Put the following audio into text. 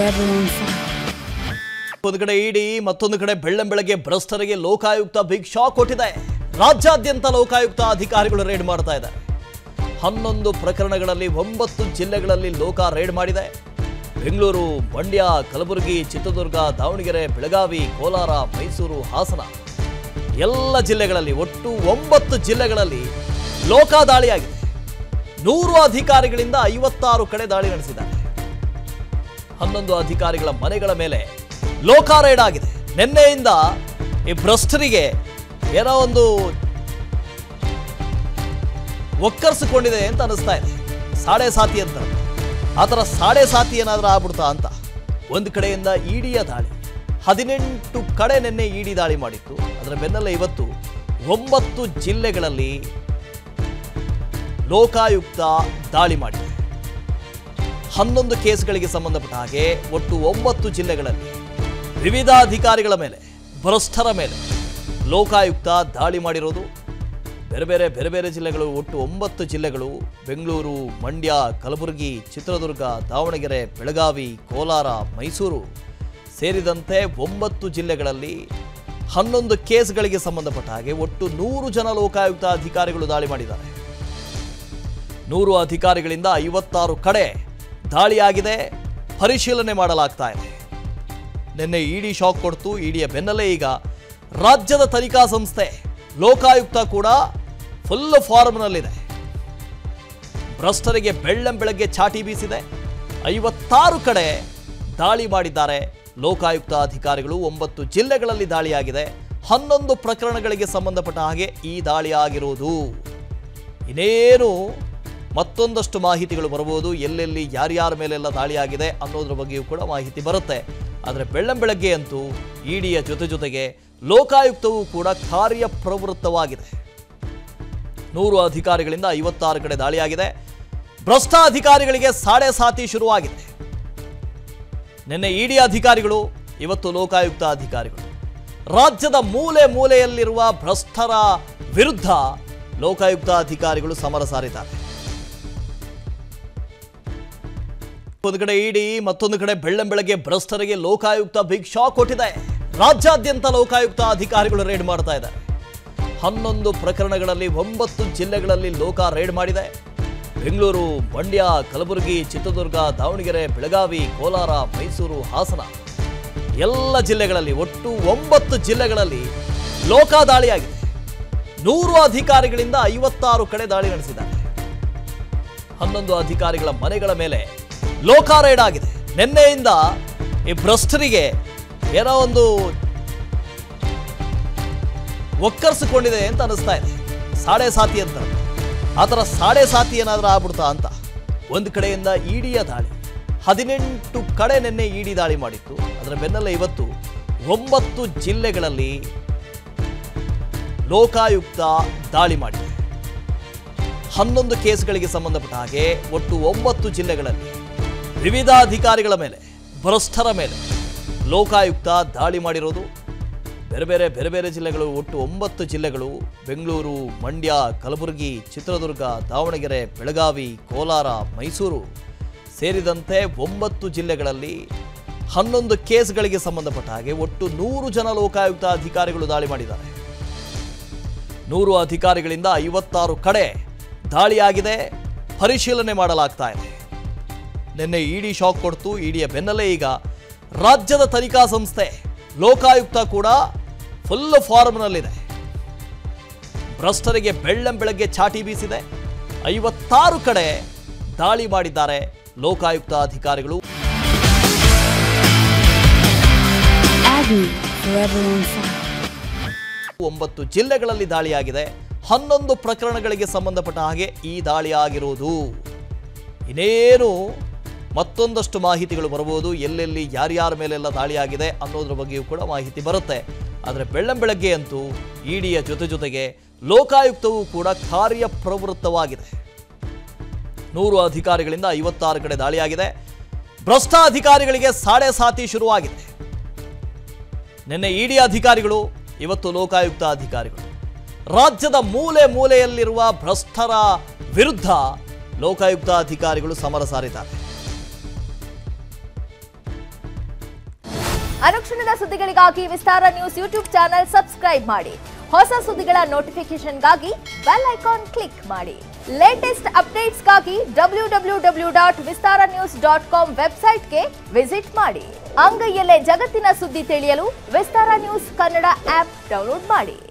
forever on fire. ಒಂದು ಕಡೆ ED ಮತ್ತೊಂದು ಕಡೆ ಬೆಳ್ಳಂಬೆಳಗ್ಗೆ ಭ್ರಷ್ಟರಿಗೆ ಲೋಕಾಯುಕ್ತ ಬಿಗ್ ಶಾಕ್ ಕೊಟ್ಟಿದೆ ರಾಜ್ಯಾದ್ಯಂತ ಲೋಕಾಯುಕ್ತ ಅಧಿಕಾರಿಗಳು ರೇಡ್ ಮಾಡ್ತಾ ಇದ್ದಾರೆ ಹನ್ನೊಂದು ಪ್ರಕರಣಗಳಲ್ಲಿ ಒಂಬತ್ತು ಜಿಲ್ಲೆಗಳಲ್ಲಿ ಲೋಕ ರೇಡ್ ಮಾಡಿದೆ ಬೆಂಗಳೂರು ಮಂಡ್ಯ ಕಲಬುರಗಿ ಚಿತ್ರದುರ್ಗ ದಾವಣಗೆರೆ ಬೆಳಗಾವಿ ಕೋಲಾರ ಮೈಸೂರು ಹಾಸನ ಎಲ್ಲ ಜಿಲ್ಲೆಗಳಲ್ಲಿ ಒಟ್ಟು ಒಂಬತ್ತು ಜಿಲ್ಲೆಗಳಲ್ಲಿ ಲೋಕ ದಾಳಿಯಾಗಿದೆ ನೂರು ಅಧಿಕಾರಿಗಳಿಂದ ಐವತ್ತಾರು ಕಡೆ ದಾಳಿ ನಡೆಸಿದ್ದಾರೆ ಹನ್ನೊಂದು ಅಧಿಕಾರಿಗಳ ಮನೆಗಳ ಮೇಲೆ ಲೋಕ ರೇಡ್ ಆಗಿದೆ ನಿನ್ನೆಯಿಂದ ಈ ಭ್ರಷ್ಟರಿಗೆ ಏನೋ ಒಂದು ಒಕ್ಕರ್ಸಿಕೊಂಡಿದೆ ಅಂತ ಅನಿಸ್ತಾ ಇದೆ ಸಾಡೆ ಸಾತಿ ಅಂತ ಆ ಥರ ಸಾಡೆ ಸಾತಿ ಏನಾದ್ರೂ ಆಗ್ಬಿಡ್ತಾ ಅಂತ ಒಂದು ಕಡೆಯಿಂದ ಇಡಿಯ ದಾಳಿ ಹದಿನೆಂಟು ಕಡೆ ನಿನ್ನೆ ಇಡಿ ದಾಳಿ ಮಾಡಿತ್ತು ಅದರ ಬೆನ್ನಲ್ಲೇ ಇವತ್ತು ಒಂಬತ್ತು ಜಿಲ್ಲೆಗಳಲ್ಲಿ ಲೋಕಾಯುಕ್ತ ದಾಳಿ ಮಾಡಿದೆ ಹನ್ನೊಂದು ಕೇಸ್ಗಳಿಗೆ ಸಂಬಂಧಪಟ್ಟ ಹಾಗೆ ಒಟ್ಟು ಒಂಬತ್ತು ಜಿಲ್ಲೆಗಳಲ್ಲಿ ವಿವಿಧ ಅಧಿಕಾರಿಗಳ ಮೇಲೆ ಭ್ರಷ್ಟರ ಮೇಲೆ ಲೋಕಾಯುಕ್ತ ದಾಳಿ ಮಾಡಿರೋದು ಬೇರೆ ಬೇರೆ ಬೇರೆ ಬೇರೆ ಜಿಲ್ಲೆಗಳು ಒಟ್ಟು ಒಂಬತ್ತು ಜಿಲ್ಲೆಗಳು ಬೆಂಗಳೂರು ಮಂಡ್ಯ ಕಲಬುರಗಿ ಚಿತ್ರದುರ್ಗ ದಾವಣಗೆರೆ ಬೆಳಗಾವಿ ಕೋಲಾರ ಮೈಸೂರು ಸೇರಿದಂತೆ ಒಂಬತ್ತು ಜಿಲ್ಲೆಗಳಲ್ಲಿ ಹನ್ನೊಂದು ಕೇಸ್ಗಳಿಗೆ ಸಂಬಂಧಪಟ್ಟ ಹಾಗೆ ಒಟ್ಟು ನೂರು ಜನ ಲೋಕಾಯುಕ್ತ ಅಧಿಕಾರಿಗಳು ದಾಳಿ ಮಾಡಿದ್ದಾರೆ ನೂರು ಅಧಿಕಾರಿಗಳಿಂದ ಐವತ್ತಾರು ಕಡೆ ದಾಳಿಯಾಗಿದೆ ಪರಿಶೀಲನೆ ಮಾಡಲಾಗ್ತಾ ಇದೆ ನಿನ್ನೆ ಇಡಿ ಶಾಕ್ ಕೊಡ್ತು ಇಡಿಯ ಬೆನ್ನಲ್ಲೇ ಈಗ ರಾಜ್ಯದ ತನಿಖಾ ಸಂಸ್ಥೆ ಲೋಕಾಯುಕ್ತ ಕೂಡ ಫುಲ್ ಫಾರ್ಮ್ನಲ್ಲಿದೆ ಭ್ರಷ್ಟರಿಗೆ ಬೆಳ್ಳಂ ಬೆಳಗ್ಗೆ ಚಾಟಿ ಬೀಸಿದೆ ಐವತ್ತಾರು ಕಡೆ ದಾಳಿ ಮಾಡಿದ್ದಾರೆ ಲೋಕಾಯುಕ್ತ ಅಧಿಕಾರಿಗಳು ಒಂಬತ್ತು ಜಿಲ್ಲೆಗಳಲ್ಲಿ ದಾಳಿಯಾಗಿದೆ ಹನ್ನೊಂದು ಪ್ರಕರಣಗಳಿಗೆ ಸಂಬಂಧಪಟ್ಟ ಹಾಗೆ ಈ ದಾಳಿ ಆಗಿರುವುದು ಇನ್ನೇನು ಮತ್ತೊಂದಷ್ಟು ಮಾಹಿತಿಗಳು ಬರಬಹುದು ಎಲ್ಲೆಲ್ಲಿ ಯಾರ್ಯಾರ ಮೇಲೆಲ್ಲ ದಾಳಿಯಾಗಿದೆ ಅನ್ನೋದ್ರ ಬಗ್ಗೆಯೂ ಕೂಡ ಮಾಹಿತಿ ಬರುತ್ತೆ ಆದರೆ ಬೆಳ್ಳಂಬೆಳಗ್ಗೆ ಅಂತೂ ಇಡಿಯ ಜೊತೆ ಜೊತೆಗೆ ಲೋಕಾಯುಕ್ತವೂ ಕೂಡ ಕಾರ್ಯಪ್ರವೃತ್ತವಾಗಿದೆ ನೂರು ಅಧಿಕಾರಿಗಳಿಂದ ಐವತ್ತಾರು ಕಡೆ ದಾಳಿಯಾಗಿದೆ ಭ್ರಷ್ಟ ಅಧಿಕಾರಿಗಳಿಗೆ ಸಾಡೆ ಸಾತಿ ಶುರುವಾಗಿದೆ ನಿನ್ನೆ ಇಡಿ ಅಧಿಕಾರಿಗಳು ಇವತ್ತು ಲೋಕಾಯುಕ್ತ ಅಧಿಕಾರಿಗಳು ರಾಜ್ಯದ ಮೂಲೆ ಮೂಲೆಯಲ್ಲಿರುವ ಭ್ರಷ್ಟರ ವಿರುದ್ಧ ಲೋಕಾಯುಕ್ತ ಅಧಿಕಾರಿಗಳು ಸಮರ ಸಾರಿದ್ದಾರೆ ಒಂದು ಕಡೆ ಇಡಿ ಮತ್ತೊಂದು ಕಡೆ ಬೆಳ್ಳಂಬೆಳಗ್ಗೆ ಭ್ರಷ್ಟರಿಗೆ ಲೋಕಾಯುಕ್ತ ಬಿಗ್ ಶಾಕ್ ಕೊಟ್ಟಿದೆ ರಾಜ್ಯಾದ್ಯಂತ ಲೋಕಾಯುಕ್ತ ಅಧಿಕಾರಿಗಳು ರೇಡ್ ಮಾಡ್ತಾ ಇದ್ದಾರೆ ಹನ್ನೊಂದು ಪ್ರಕರಣಗಳಲ್ಲಿ ಒಂಬತ್ತು ಜಿಲ್ಲೆಗಳಲ್ಲಿ ಲೋಕ ರೇಡ್ ಮಾಡಿದೆ ಬೆಂಗಳೂರು ಮಂಡ್ಯ ಕಲಬುರಗಿ ಚಿತ್ರದುರ್ಗ ದಾವಣಗೆರೆ ಬೆಳಗಾವಿ ಕೋಲಾರ ಮೈಸೂರು ಹಾಸನ ಎಲ್ಲ ಜಿಲ್ಲೆಗಳಲ್ಲಿ ಒಟ್ಟು ಒಂಬತ್ತು ಜಿಲ್ಲೆಗಳಲ್ಲಿ ಲೋಕ ದಾಳಿಯಾಗಿದೆ ನೂರು ಅಧಿಕಾರಿಗಳಿಂದ ಐವತ್ತಾರು ಕಡೆ ದಾಳಿ ನಡೆಸಿದ್ದಾರೆ ಹನ್ನೊಂದು ಅಧಿಕಾರಿಗಳ ಮನೆಗಳ ಮೇಲೆ ಲೋಕ ರೇಡ್ ಆಗಿದೆ ನಿನ್ನೆಯಿಂದ ಈ ಭ್ರಷ್ಟರಿಗೆ ಏನೋ ಒಂದು ಒಕ್ಕರ್ಸಿಕೊಂಡಿದೆ ಅಂತ ಅನಿಸ್ತಾ ಇದೆ ಸಾಡೆ ಸಾತಿ ಅಂತ ಆ ಥರ ಸಾಡೆ ಸಾತಿ ಏನಾದ್ರೂ ಆಗ್ಬಿಡ್ತಾ ಅಂತ ಒಂದು ಕಡೆಯಿಂದ ಇಡಿಯ ದಾಳಿ ಹದಿನೆಂಟು ಕಡೆ ನಿನ್ನೆ ಇಡಿ ದಾಳಿ ಮಾಡಿತ್ತು ಅದರ ಬೆನ್ನಲ್ಲೇ ಇವತ್ತು ಒಂಬತ್ತು ಜಿಲ್ಲೆಗಳಲ್ಲಿ ಲೋಕಾಯುಕ್ತ ದಾಳಿ ಮಾಡಿದೆ ಹನ್ನೊಂದು ಕೇಸ್ಗಳಿಗೆ ಸಂಬಂಧಪಟ್ಟ ಹಾಗೆ ಒಟ್ಟು ಒಂಬತ್ತು ಜಿಲ್ಲೆಗಳಲ್ಲಿ ವಿವಿಧ ಅಧಿಕಾರಿಗಳ ಮೇಲೆ ಭ್ರಷ್ಟರ ಮೇಲೆ ಲೋಕಾಯುಕ್ತ ದಾಳಿ ಮಾಡಿರೋದು ಬೇರೆ ಬೇರೆ ಬೇರೆ ಬೇರೆ ಜಿಲ್ಲೆಗಳು ಒಟ್ಟು ಒಂಬತ್ತು ಜಿಲ್ಲೆಗಳು ಬೆಂಗಳೂರು ಮಂಡ್ಯ ಕಲಬುರಗಿ ಚಿತ್ರದುರ್ಗ ದಾವಣಗೆರೆ ಬೆಳಗಾವಿ ಕೋಲಾರ ಮೈಸೂರು ಸೇರಿದಂತೆ ಒಂಬತ್ತು ಜಿಲ್ಲೆಗಳಲ್ಲಿ ಹನ್ನೊಂದು ಕೇಸ್ಗಳಿಗೆ ಸಂಬಂಧಪಟ್ಟ ಹಾಗೆ ಒಟ್ಟು ನೂರು ಜನ ಲೋಕಾಯುಕ್ತ ಅಧಿಕಾರಿಗಳು ದಾಳಿ ಮಾಡಿದ್ದಾರೆ ನೂರು ಅಧಿಕಾರಿಗಳಿಂದ ಐವತ್ತಾರು ಕಡೆ ದಾಳಿಯಾಗಿದೆ ಪರಿಶೀಲನೆ ಮಾಡಲಾಗ್ತಾ ಇದೆ ನಿನ್ನೆ ಇಡಿ ಶಾಕ್ ಕೊಡ್ತು ಇಡಿಯ ಬೆನ್ನಲ್ಲೇ ಈಗ ರಾಜ್ಯದ ತನಿಖಾ ಸಂಸ್ಥೆ ಲೋಕಾಯುಕ್ತ ಕೂಡ ಫುಲ್ ಫಾರ್ಮ್ನಲ್ಲಿದೆ ಭ್ರಷ್ಟರಿಗೆ ಬೆಳ್ಳಂ ಬೆಳಗ್ಗೆ ಚಾಟಿ ಬೀಸಿದೆ ಐವತ್ತಾರು ಕಡೆ ದಾಳಿ ಮಾಡಿದ್ದಾರೆ ಲೋಕಾಯುಕ್ತ ಅಧಿಕಾರಿಗಳು Agony forever on fire. ಒಂಬತ್ತು ಜಿಲ್ಲೆಗಳಲ್ಲಿ ದಾಳಿಯಾಗಿದೆ ಹನ್ನೊಂದು ಪ್ರಕರಣಗಳಿಗೆ ಸಂಬಂಧಪಟ್ಟ ಹಾಗೆ ಈ ದಾಳಿ ಆಗಿರುವುದು ಇನ್ನೇನು ಮತ್ತೊಂದಷ್ಟು ಮಾಹಿತಿಗಳು ಬರಬಹುದು ಎಲ್ಲೆಲ್ಲಿ ಯಾರ್ಯಾರ ಮೇಲೆಲ್ಲ ದಾಳಿಯಾಗಿದೆ ಅನ್ನೋದ್ರ ಬಗ್ಗೆಯೂ ಕೂಡ ಮಾಹಿತಿ ಬರುತ್ತೆ ಆದರೆ ಬೆಳ್ಳಂಬೆಳಗ್ಗೆ ಅಂತೂ ಇಡಿಯ ಜೊತೆ ಜೊತೆಗೆ ಲೋಕಾಯುಕ್ತವೂ ಕೂಡ ಕಾರ್ಯಪ್ರವೃತ್ತವಾಗಿದೆ ನೂರು ಅಧಿಕಾರಿಗಳಿಂದ ಐವತ್ತಾರು ಕಡೆ ದಾಳಿಯಾಗಿದೆ ಭ್ರಷ್ಟ ಅಧಿಕಾರಿಗಳಿಗೆ ಸಾಡೆ ಸಾತಿ ಶುರುವಾಗಿದೆ ನಿನ್ನೆ ಇಡಿ ಅಧಿಕಾರಿಗಳು ಇವತ್ತು ಲೋಕಾಯುಕ್ತ ಅಧಿಕಾರಿಗಳು ರಾಜ್ಯದ ಮೂಲೆ ಮೂಲೆಯಲ್ಲಿರುವ ಭ್ರಷ್ಟರ ವಿರುದ್ಧ ಲೋಕಾಯುಕ್ತ ಅಧಿಕಾರಿಗಳು ಸಮರ ಸಾರಿದ್ದಾರೆ ಅನುಕ್ಷಣದ ಸುದ್ದಿಗಳಿಗಾಗಿ Vistara news YouTube channel subscribe ಮಾಡಿ ಹೊಸ ಸುದ್ದಿಗಳ ನೋಟಿಫಿಕೇಶನ್ಗಾಗಿ ಬೆಲ್ ಐಕಾನ್ ಕ್ಲಿಕ್ ಮಾಡಿ ಲೇಟೆಸ್ಟ್ ಅಪ್ಡೇಟ್ಸ್ಗಾಗಿ W W W dot Vistara news dot com ವೆಬ್ಸೈಟ್ಗೆ ವಿಸಿಟ್ ಮಾಡಿ ಅಂಗೈಯಲ್ಲೇ ಜಗತ್ತಿನ ಸುದ್ದಿ ತಿಳಿಯಲು Vistara news Kannada app download ಮಾಡಿ